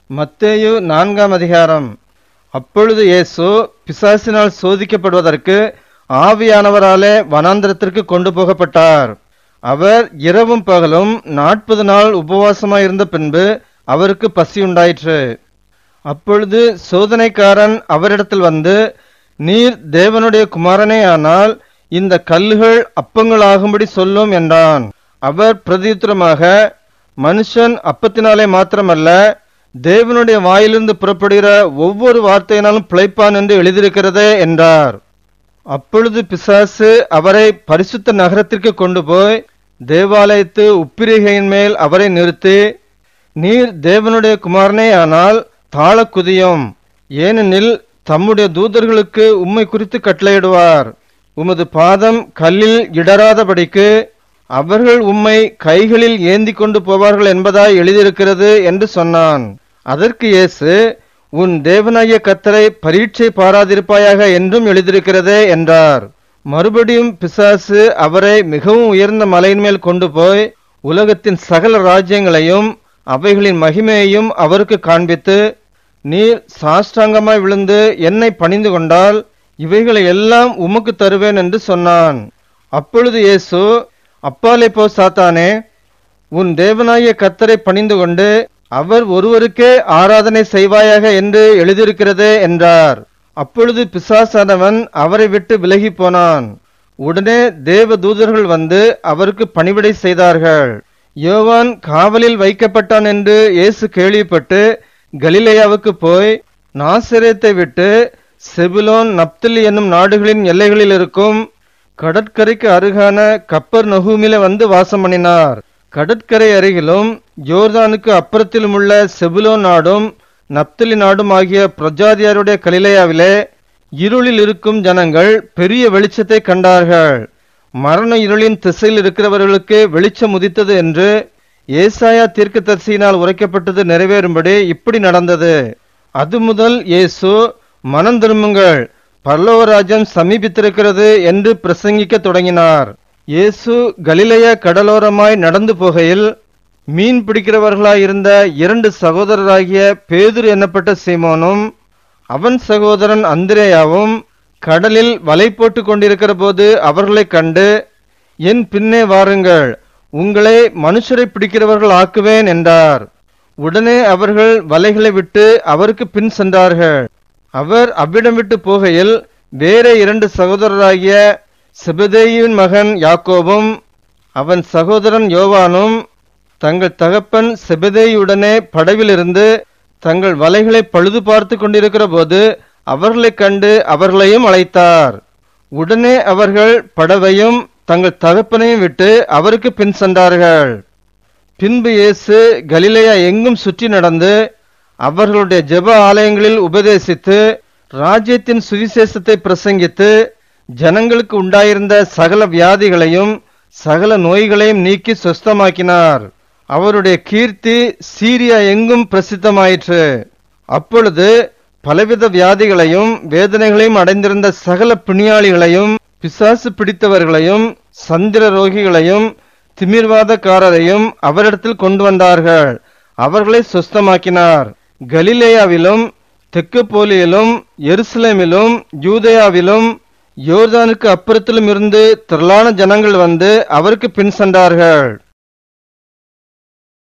மத்தேயு நான்காம் அதிகாரம் அப்பொழுது இயேசு பிசாசினால் சோதிக்கப்படுவதற்கு ஆவியானவராலே வனாந்திரத்திற்கு கொண்டு போகப்பட்டார் அவர் இரவும் பகலும் நாற்பது நாள் உபவாசமாயிருந்த பின்பு அவருக்கு பசி உண்டாயிற்று அப்பொழுது சோதனைக்காரன் அவரிடத்தில் வந்து நீர் தேவனுடைய குமாரனே ஆனால் இந்த கல்லுகள் அப்பங்களாகும்படி சொல்லும் என்றான் அவர் பிரதியுத்தரமாக மனுஷன் அப்பத்தினாலே மாத்திரமல்ல தேவனுடைய வாயிலிருந்து புறப்படுகிற ஒவ்வொரு வார்த்தையினாலும் பிழைப்பான் என்று எழுதியிருக்கிறதே என்றார் அப்பொழுது பிசாசு அவரை பரிசுத்த நகரத்திற்கு கொண்டு போய் தேவாலயத்து உப்பிரிகையின் மேல் அவரை நிறுத்தி நீர் தேவனுடைய குமாரனே ஆனால் தாழ குதியும் ஏனெனில் தம்முடைய தூதர்களுக்கு உம்மை குறித்து கட்டளையிடுவார் உமது பாதம் கல்லில் இடராதபடிக்கு அவர்கள் உம்மை கைகளில் ஏந்தி கொண்டு போவார்கள் என்பதாய் எழுதியிருக்கிறது என்று சொன்னான் அதற்கு இயேசு உன் தேவனாகிய கத்தரை பரீட்சை பாராதிருப்பாயாக என்றும் எழுதியிருக்கிறதே என்றார் மறுபடியும் பிசாசு அவரை மிகவும் உயர்ந்த மலையின் மேல் கொண்டு போய் உலகத்தின் சகல ராஜ்யங்களையும் அவைகளின் மகிமையையும் அவருக்கு காண்பித்து நீர் சாஷ்டாங்கமாய் விழுந்து என்னை பணிந்து கொண்டால் இவைகளை எல்லாம் உமக்கு தருவேன் என்று சொன்னான் அப்பொழுது இயேசு அப்பாலே போ சாத்தானே உன் தேவனாகிய கத்தரை பணிந்து கொண்டு அவர் ஒருவருக்கே ஆராதனை செய்வாயாக என்று எழுதியிருக்கிறதே என்றார் அப்பொழுது பிசாசானவன் அவரை விட்டு விலகி போனான் உடனே தேவ தூதர்கள் வந்து அவருக்கு பணிவிடை செய்தார்கள் யோவான் காவலில் வைக்கப்பட்டான் என்று இயேசு கேள்விப்பட்டு கலிலேயாவுக்கு போய் நாசிரேத்தை விட்டு செபுலோன் நப்தலி என்னும் நாடுகளின் எல்லைகளில் இருக்கும் கடற்கரைக்கு அருகான கப்பர் நகூமில வந்து வாசம் பண்ணினார் கடற்கரை அருகிலும் யோர்தானுக்கு அப்புறத்திலும் உள்ள செபுலோன் நாடும் நப்தலி நாடும் ஆகிய பிரஜாதியாருடைய கலிலேயாவிலே இருளில் இருக்கும் ஜனங்கள் பெரிய வெளிச்சத்தை கண்டார்கள் மரண இருளின் திசையில் இருக்கிறவர்களுக்கு வெளிச்சம் உதித்தது என்று ஏசாயா தீர்க்கதரிசியினால் உரைக்கப்பட்டது நிறைவேறும்படி இப்படி நடந்தது அது முதல் இயேசு மனம் திரும்புங்கள் பரலோகராஜ்யம் சமீபித்திருக்கிறது என்று பிரசங்கிக்க தொடங்கினார் இயேசு கலிலேய கடலோரமாய் நடந்து போகையில் மீன் பிடிக்கிறவர்களாயிருந்த இரண்டு சகோதரராகிய பேதுரு என்னப்பட்ட சீமோனும் அவன் சகோதரன் அந்திரேயாவும் கடலில் வலை போட்டு கொண்டிருக்கிற போது அவர்களைக் கண்டு என் பின்னே வாருங்கள் உங்களை மனுஷரை பிடிக்கிறவர்கள் ஆக்குவேன் என்றார் உடனே அவர்கள் வலைகளை விட்டு அவருக்கு பின் சென்றார்கள் அவர் அவ்விடம் விட்டு போகையில் வேற இரண்டு சகோதரராகிய செபதேயின் மகன் யாக்கோபும் அவன் சகோதரன் யோவானும் தங்கள் தகப்பன் செபதேயுடனே படவிலிருந்து தங்கள் வலைகளை பழுது பார்த்து கொண்டிருக்கிற போது அவர்களைக் கண்டு அவர்களையும் அழைத்தார் உடனே அவர்கள் படவையும் தங்கள் தகப்பனையும் விட்டு அவருக்கு பின் சென்றார்கள் பின்பு இயேசு கலிலேயா எங்கும் சுற்றி நடந்து அவர்களுடைய ஜெப ஆலயங்களில் உபதேசித்து ராஜ்யத்தின் சுவிசேஷத்தை பிரசங்கித்து ஜனங்களுக்கு உண்டாயிருந்த சகல வியாதிகளையும் சகல நோய்களையும் நீக்கி சுஸ்தமாக்கினார் அவருடைய கீர்த்தி சீரியா எங்கும் பிரசித்தமாயிற்று அப்பொழுது பலவித வியாதிகளையும் வேதனைகளையும் அடைந்திருந்த சகல பிணியாளிகளையும் பிசாசு பிடித்தவர்களையும் சந்திர ரோகிகளையும் திமிர்வாதக்காரரையும் அவரிடத்தில் கொண்டு வந்தார்கள் அவர்களை சுஸ்தமாக்கினார் கலிலேயாவிலும் தெற்கு போலியிலும் எருசலேமிலும் யூதேயாவிலும் யோர்தானுக்கு அப்புறத்திலும் இருந்து திரளான ஜனங்கள் வந்து அவருக்கு பின் சென்றார்கள்